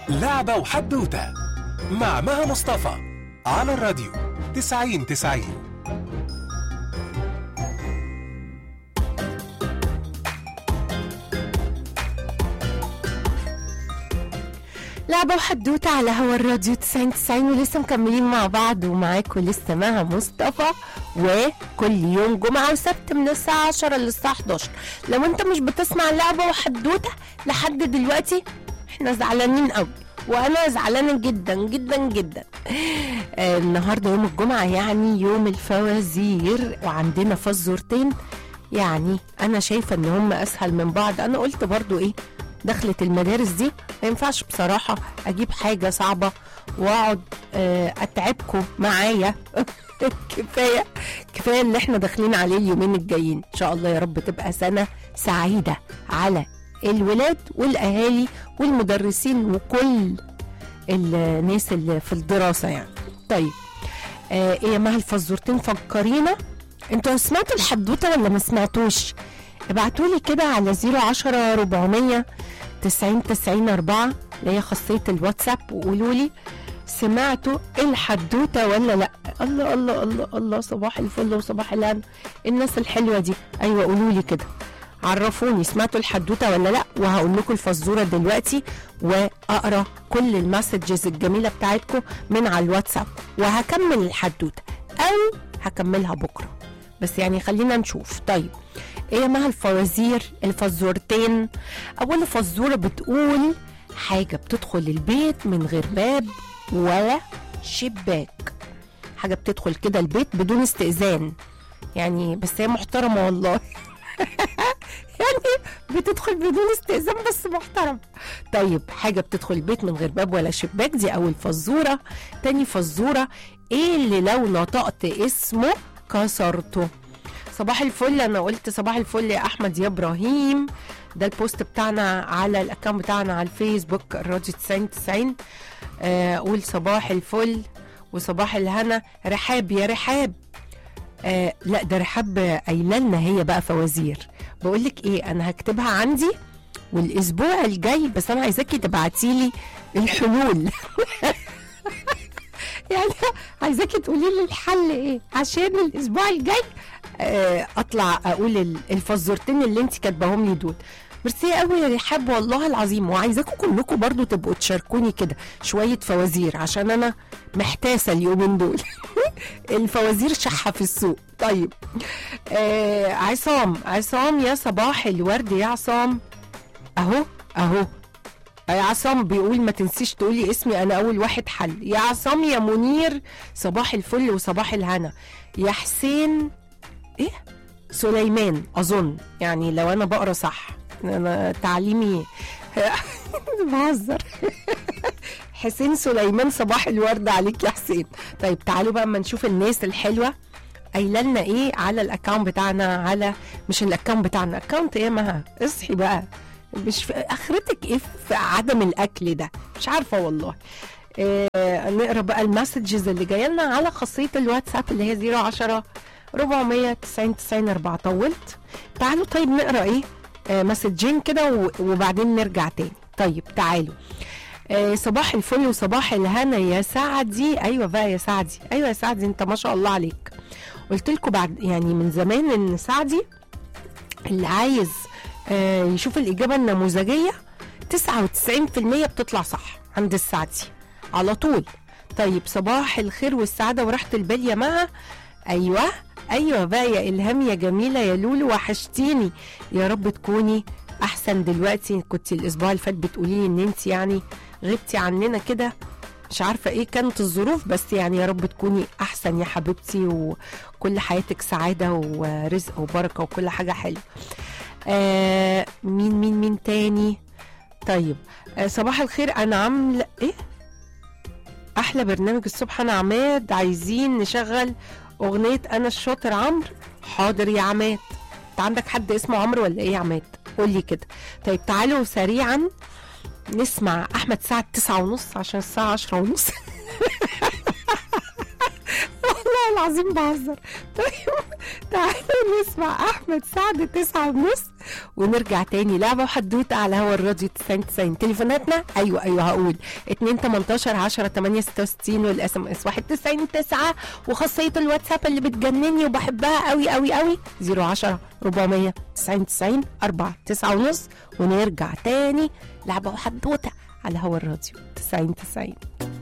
لعبة وحدوتة مع مها مصطفى على الراديو تسعين تسعين لعبة وحدوتة على هوا الراديو 90 90 ولسه مكملين مع بعض ومعاكم لسه مها مصطفى وكل يوم جمعة وسبت من الساعة 10 للساعة 11 لو انت مش بتسمع لعبة وحدوتة لحد دلوقتي احنا زعلانين قوي وانا زعلانة جدا جدا جدا آه النهاردة يوم الجمعة يعني يوم الفوازير وعندنا فزورتين يعني انا شايفة ان هم اسهل من بعض انا قلت برضو ايه دخلت المدارس دي ما ينفعش بصراحة أجيب حاجة صعبة وأقعد آه، أتعبكم معايا كفاية كفاية اللي احنا داخلين عليه اليومين الجايين إن شاء الله يا رب تبقى سنة سعيدة على الولاد والأهالي والمدرسين وكل الناس اللي في الدراسة يعني طيب آه ايه مع الفزورتين فكرينا انتوا سمعتوا الحدوتة ولا ما سمعتوش ابعتولي كده على 010 400 90 90 4 اللي هي خاصية الواتساب وقولوا لي سمعتوا الحدوتة ولا لا الله الله الله الله صباح الفل وصباح الهنا الناس الحلوة دي ايوه قولوا لي كده عرفوني سمعتوا الحدوتة ولا لا وهقول لكم الفزورة دلوقتي واقرا كل المسجز الجميلة بتاعتكم من على الواتساب وهكمل الحدوتة او هكملها بكرة بس يعني خلينا نشوف طيب ايه مع الفوازير الفزورتين اول فزوره بتقول حاجه بتدخل البيت من غير باب ولا شباك حاجه بتدخل كده البيت بدون استئذان يعني بس هي محترمه والله يعني بتدخل بدون استئذان بس محترم طيب حاجه بتدخل البيت من غير باب ولا شباك دي اول فزوره تاني فزوره ايه اللي لو نطقت اسمه كسرته صباح الفل انا قلت صباح الفل يا احمد يا ابراهيم ده البوست بتاعنا على الاكونت بتاعنا على الفيسبوك الراديو 90 90 آه، قول صباح الفل وصباح الهنا رحاب يا رحاب آه لا ده رحاب قايله لنا هي بقى فوازير بقول لك ايه انا هكتبها عندي والاسبوع الجاي بس انا عايزاكي تبعتي لي الحلول يعني عايزاكي تقولي لي الحل ايه عشان الاسبوع الجاي آه، اطلع اقول ال- الفزورتين اللي انت كاتباهم لي دول ميرسي قوي يا رحاب والله العظيم وعايزاكم كلكم برضو تبقوا تشاركوني كده شويه فوازير عشان انا محتاسه اليومين دول الفوازير شحه في السوق طيب آه عصام عصام يا صباح الورد يا عصام اهو اهو يا عصام بيقول ما تنسيش تقولي اسمي انا اول واحد حل يا عصام يا منير صباح الفل وصباح الهنا يا حسين ايه سليمان اظن يعني لو انا بقرا صح انا تعليمي بهزر حسين سليمان صباح الورد عليك يا حسين طيب تعالوا بقى اما نشوف الناس الحلوه قايله لنا ايه على الاكونت بتاعنا على مش الاكونت بتاعنا اكونت ايه مها اصحي بقى مش في اخرتك ايه في عدم الاكل ده مش عارفه والله آه نقرا بقى المسجز اللي جايه لنا على خاصيه الواتساب اللي هي 010 490 90 4 طولت تعالوا طيب نقرا ايه آه مسجين كده و- وبعدين نرجع تاني طيب تعالوا آه صباح الفل وصباح الهنا يا سعدي ايوه بقى يا سعدي ايوه يا سعدي انت ما شاء الله عليك قلت لكم بعد يعني من زمان ان سعدي اللي عايز آه يشوف الاجابه النموذجيه 99% بتطلع صح عند السعدي على طول طيب صباح الخير والسعاده وراحه البال يا مها ايوه ايوه بقى يا الهام يا جميله يا لولو وحشتيني يا رب تكوني احسن دلوقتي كنت الاسبوع اللي فات بتقولي لي ان انت يعني غبتي عننا كده مش عارفه ايه كانت الظروف بس يعني يا رب تكوني احسن يا حبيبتي وكل حياتك سعاده ورزق وبركه وكل حاجه حلوه آه مين مين مين تاني طيب آه صباح الخير انا عامله ايه احلى برنامج الصبح انا عماد عايزين نشغل اغنيه انا الشاطر عمرو حاضر يا عماد انت عندك حد اسمه عمرو ولا ايه يا عماد قول لي كده طيب تعالوا سريعا نسمع احمد سعد تسعة ونص عشان الساعه عشرة ونص والله العظيم بهزر طيب تعالوا نسمع احمد سعد تسعة ونص ونرجع تاني لعبة وحدوتة على هوا الراديو 99 تليفوناتنا ايوه ايوه هقول 2 18 10 8 66 والاس ام اس 91 9 وخاصية الواتساب اللي بتجنني وبحبها قوي قوي قوي 010 400 90 90 4 9 ونص ونرجع تاني لعبة وحدوتة على هوا الراديو 90 90